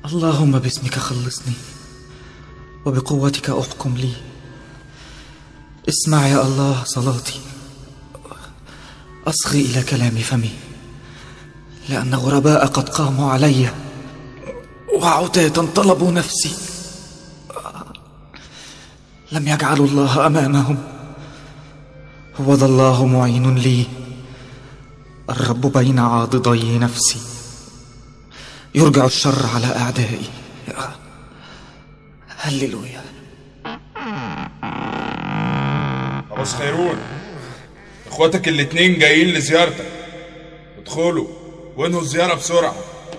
اللهم باسمك خلصني وبقوتك احكم لي اسمع يا الله صلاتي اصغي الى كلام فمي لان غرباء قد قاموا علي وعتاة طلبوا نفسي لم يجعلوا الله امامهم هو ذا الله معين لي الرب بين عاضدي نفسي يرجع الشر على اعدائي هللويا خلاص خيرون اخواتك الاتنين جايين لزيارتك ادخلوا وانهوا الزيارة بسرعة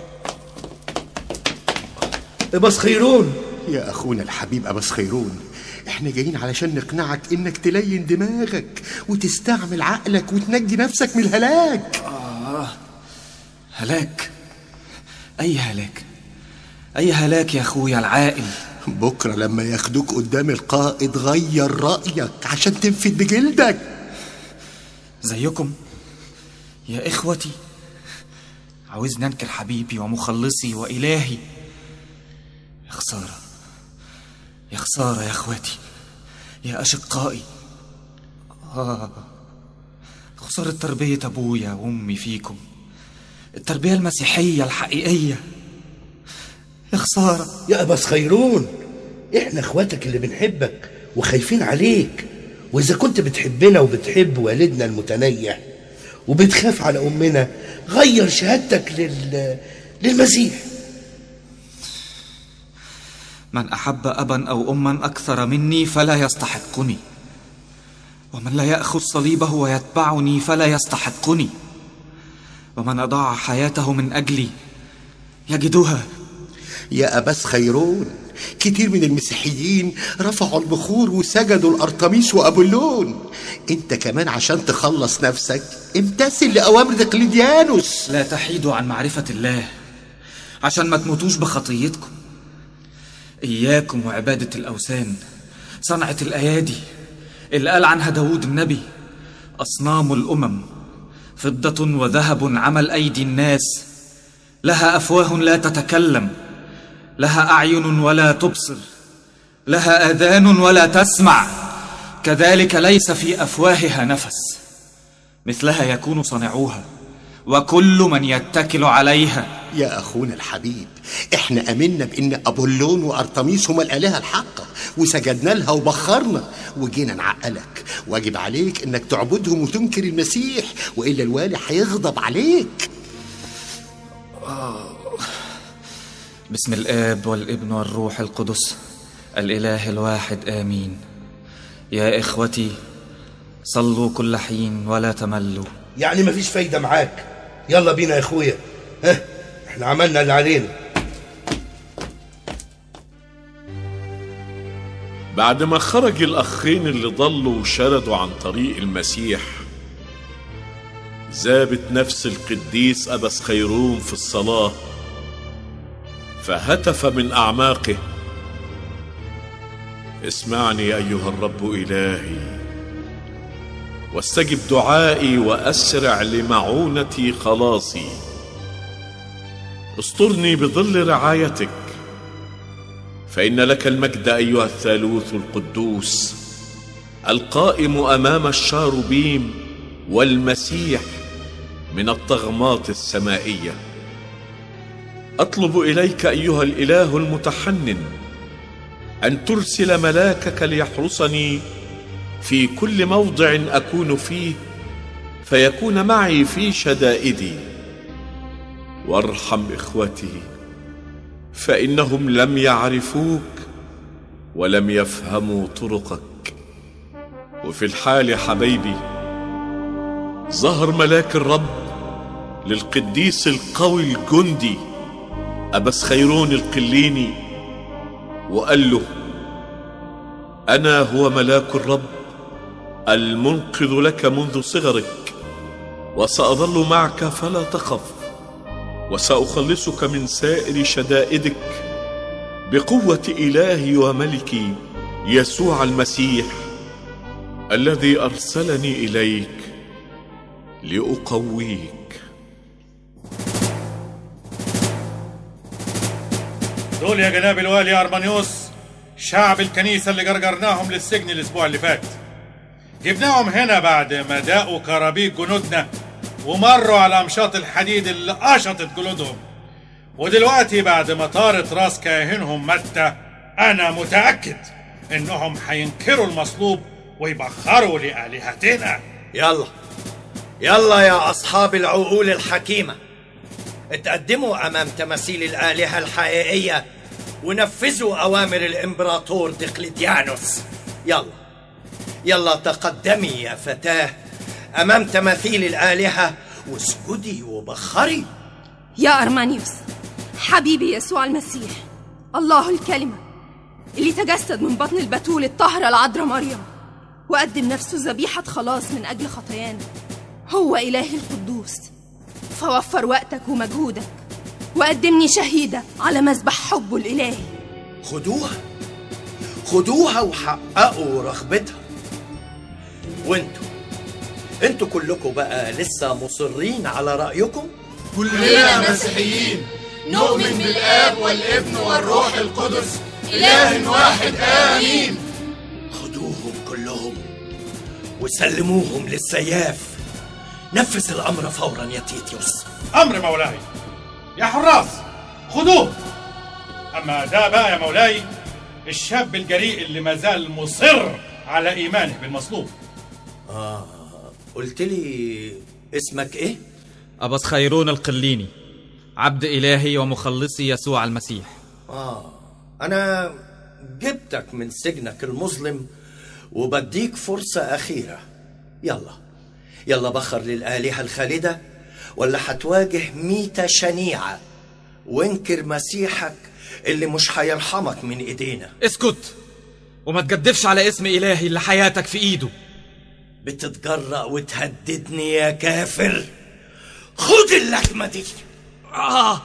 بس خيرون يا أخونا الحبيب أبس خيرون احنا جايين علشان نقنعك انك تلين دماغك وتستعمل عقلك وتنجي نفسك من الهلاك هلاك اي هلاك اي هلاك يا اخويا العاقل بكرة لما ياخدوك قدام القائد غير رأيك عشان تنفد بجلدك زيكم يا اخوتي عاوزني انكر حبيبي ومخلصي والهي يا خساره يا خساره يا اخواتي يا اشقائي آه. خساره تربيه ابويا وامي فيكم التربيه المسيحيه الحقيقيه يا خساره يا بس خيرون احنا اخواتك اللي بنحبك وخايفين عليك واذا كنت بتحبنا وبتحب والدنا المتنيح وبتخاف على امنا غير شهادتك لل للمسيح من احب ابا او اما اكثر مني فلا يستحقني ومن لا ياخذ صليبه ويتبعني فلا يستحقني ومن اضاع حياته من اجلي يجدها يا أبس خيرون كتير من المسيحيين رفعوا البخور وسجدوا الأرطميس وأبولون انت كمان عشان تخلص نفسك امتثل لأوامر دقلديانوس لا تحيدوا عن معرفه الله عشان ما تموتوش بخطيتكم اياكم وعباده الاوثان صنعه الايادي اللي قال عنها داود النبي اصنام الامم فضه وذهب عمل ايدي الناس لها افواه لا تتكلم لها اعين ولا تبصر لها اذان ولا تسمع كذلك ليس في افواهها نفس مثلها يكون صانعوها وكل من يتكل عليها يا أخونا الحبيب احنا أمنا بأن أبولون وأرطميس هما الآلهة الحقة وسجدنا لها وبخرنا وجينا نعقلك واجب عليك انك تعبدهم وتنكر المسيح وإلا الوالي هيغضب عليك بسم الاب والابن والروح القدس الاله الواحد امين يا اخوتي صلوا كل حين ولا تملوا يعني مفيش فايدة معاك يلا بينا يا اخويا ها احنا عملنا اللي علينا بعد ما خرج الأخين اللي ضلوا وشردوا عن طريق المسيح ذابت نفس القديس أبس خيرون في الصلاة فهتف من أعماقه اسمعني أيها الرب إلهي واستجب دعائي وأسرع لمعونة خلاصي استرني بظل رعايتك فإن لك المجد أيها الثالوث القدوس القائم أمام الشاروبيم والمسيح من الطغمات السمائية أطلب إليك أيها الإله المتحنن أن ترسل ملاكك ليحرسني في كل موضع أكون فيه فيكون معي في شدائدي وارحم إخوتي فإنهم لم يعرفوك ولم يفهموا طرقك وفي الحال يا حبيبي ظهر ملاك الرب للقديس القوي الجندي أبس خيرون القليني وقال له أنا هو ملاك الرب المنقذ لك منذ صغرك وسأظل معك فلا تخف وسأخلصك من سائر شدائدك بقوة إلهي وملكي يسوع المسيح الذي أرسلني إليك لأقويك دول يا جناب الوالي أرمانيوس شعب الكنيسة اللي جرجرناهم للسجن الأسبوع اللي فات جبناهم هنا بعد ما داقوا كرابيك جنودنا ومروا على أمشاط الحديد اللي قشطت جلودهم ودلوقتي بعد ما طارت راس كاهنهم متى أنا متأكد إنهم هينكروا المصلوب ويبخروا لآلهتنا يلا يلا يا أصحاب العقول الحكيمة اتقدموا أمام تماثيل الآلهة الحقيقية ونفذوا أوامر الإمبراطور دقلديانوس يلا يلا تقدمي يا فتاة أمام تماثيل الآلهة واسجدي وبخري يا أرمانيوس حبيبي يسوع المسيح الله الكلمة اللي تجسد من بطن البتول الطاهرة العذراء مريم وقدم نفسه ذبيحة خلاص من أجل خطايانا هو إلهي القدوس فوفر وقتك ومجهودك وقدمني شهيدة على مذبح حبه الإلهي خدوها خدوها وحققوا رغبتها وانتوا انتوا كلكم بقى لسه مصرين على رأيكم كلنا مسيحيين نؤمن بالآب والابن والروح القدس إله واحد آمين خدوهم كلهم وسلموهم للسياف نفذ الأمر فورا يا تيتيوس أمر مولاي يا حراس خدوه أما ده بقى يا مولاي الشاب الجريء اللي ما زال مصر على إيمانه بالمصلوب آه قلت لي اسمك إيه؟ أبس خيرون القليني عبد إلهي ومخلصي يسوع المسيح آه أنا جبتك من سجنك المظلم وبديك فرصة أخيرة يلا يلا بخر للآلهة الخالدة ولا هتواجه ميتة شنيعة وانكر مسيحك اللي مش هيرحمك من ايدينا اسكت وما تجدفش على اسم إلهي اللي حياتك في إيده بتتجرأ وتهددني يا كافر خد اللكمة دي آه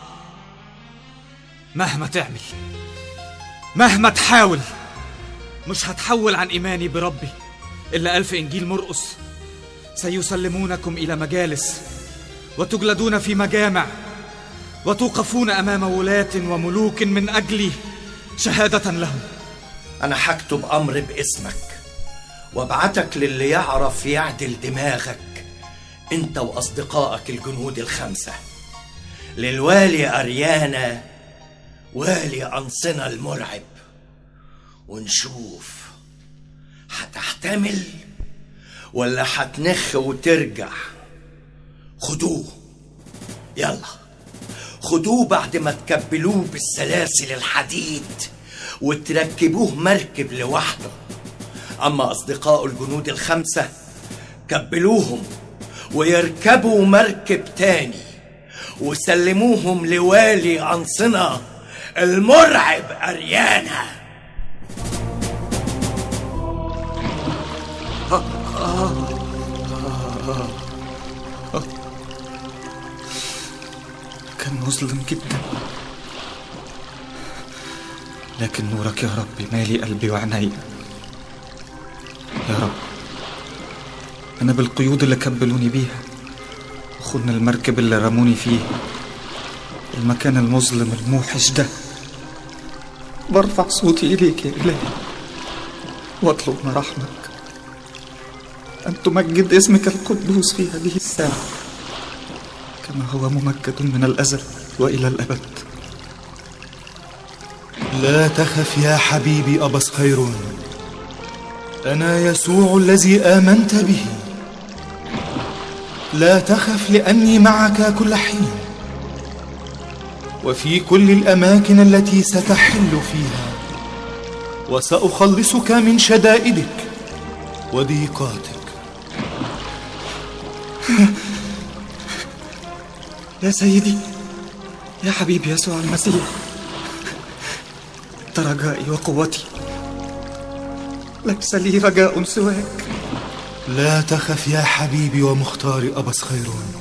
مهما تعمل مهما تحاول مش هتحول عن إيماني بربي إلا ألف إنجيل مرقس سيسلمونكم إلى مجالس وتجلدون في مجامع وتوقفون أمام ولاة وملوك من أجلي شهادة لهم أنا هكتب أمر باسمك وابعتك للي يعرف يعدل دماغك أنت وأصدقائك الجنود الخمسة للوالي أريانا والي أنصنة المرعب ونشوف هتحتمل ولا هتنخ وترجع خدوه يلا خدوه بعد ما تكبلوه بالسلاسل الحديد وتركبوه مركب لوحده أما أصدقاء الجنود الخمسة كبلوهم ويركبوا مركب تاني وسلموهم لوالي أنصنة المرعب أريانا كان مظلم جدا لكن نورك يا رب مالي قلبي وعيني يا رب أنا بالقيود اللي كبلوني بيها وخن المركب اللي رموني فيه المكان المظلم الموحش ده برفع صوتي إليك يا إلهي واطلب مراحمك أن تمجد اسمك القدوس في هذه الساعة كما هو ممجد من الأزل وإلى الأبد لا تخف يا حبيبي أبا خيرون أنا يسوع الذي آمنت به لا تخف لأني معك كل حين وفي كل الأماكن التي ستحل فيها وسأخلصك من شدائدك وضيقاتك يا سيدي يا حبيبي يسوع المسيح أنت رجائي وقوتي ليس لي رجاء سواك لا تخف يا حبيبي ومختار أبا خيرون